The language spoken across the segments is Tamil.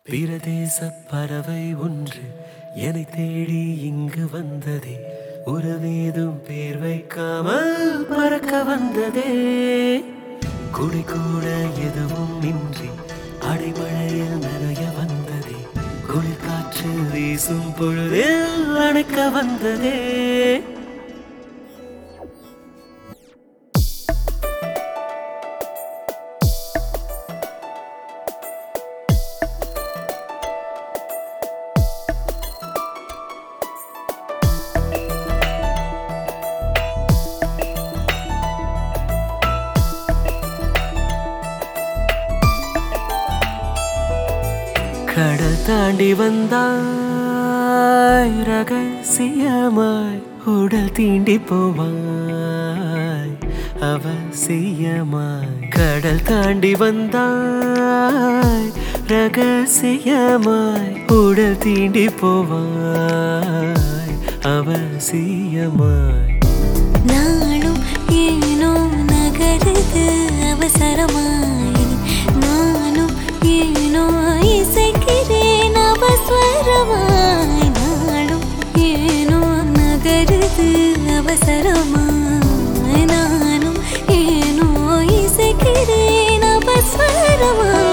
பிரதேச பறவை ஒன்று என்னை தேடி இங்கு வந்ததே உறவேதும் பேர் வைக்காமல் பறக்க வந்ததே குடி கூட எதுவும் இன்றி அடைமழையில் நனைய வந்ததே குளிர் காற்று வீசும் பொழுதில் அணைக்க வந்ததே கடல் தாண்டி வந்தாய் ரகசியமாய் உடல் தீண்டி போவாய் அவசியமாய் கடல் தாண்டி வந்தாய் ரகசியமாய் உடல் தீண்டி போவாய் அவசியமாய் நாளும் ஏனோ நகருது அவசரமாய் நானும் ஏனோ இசைக்கிறேன் அவசரமாய் நாளும் ஏனோ நகருது அவசரமாய் நானும் ஏனோ இசைக்கிறேன் அவசரமாய்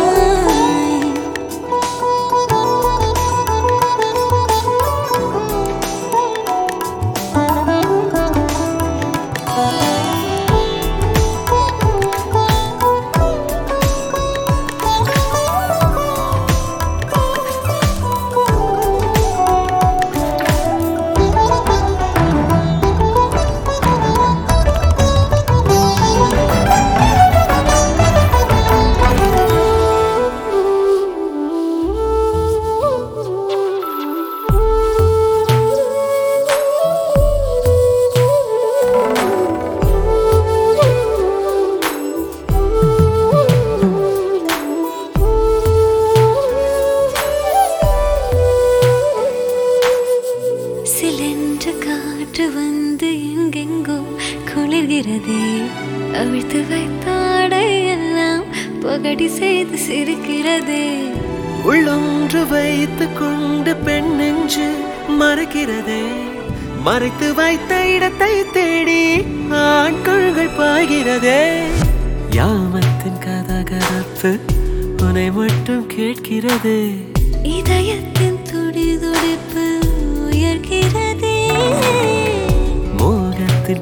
சிலென்று காற்று வந்து எங்கெங்கோ குளிர்கிறதே அவிழ்த்து வைத்தாடை எல்லாம் பகடி செய்து சிரிக்கிறதே உள்ளொன்று வைத்துக் கொண்டு பெண் நெஞ்சு மறைக்கிறதே மறைத்து வைத்த இடத்தை தேடி ஆண்கள்கள் பாய்கிறதே யாமத்தின் கதகதப்பு உன்னை மட்டும் கேட்கிறதே இதயத்தின் துடி துடிப்பு உயர்கிறதே மோகத்தின்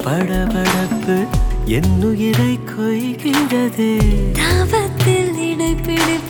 படபடப்பு என்னுயிரை கொய்கிறதே தாவத்தில் இடைப்பிடிப்பு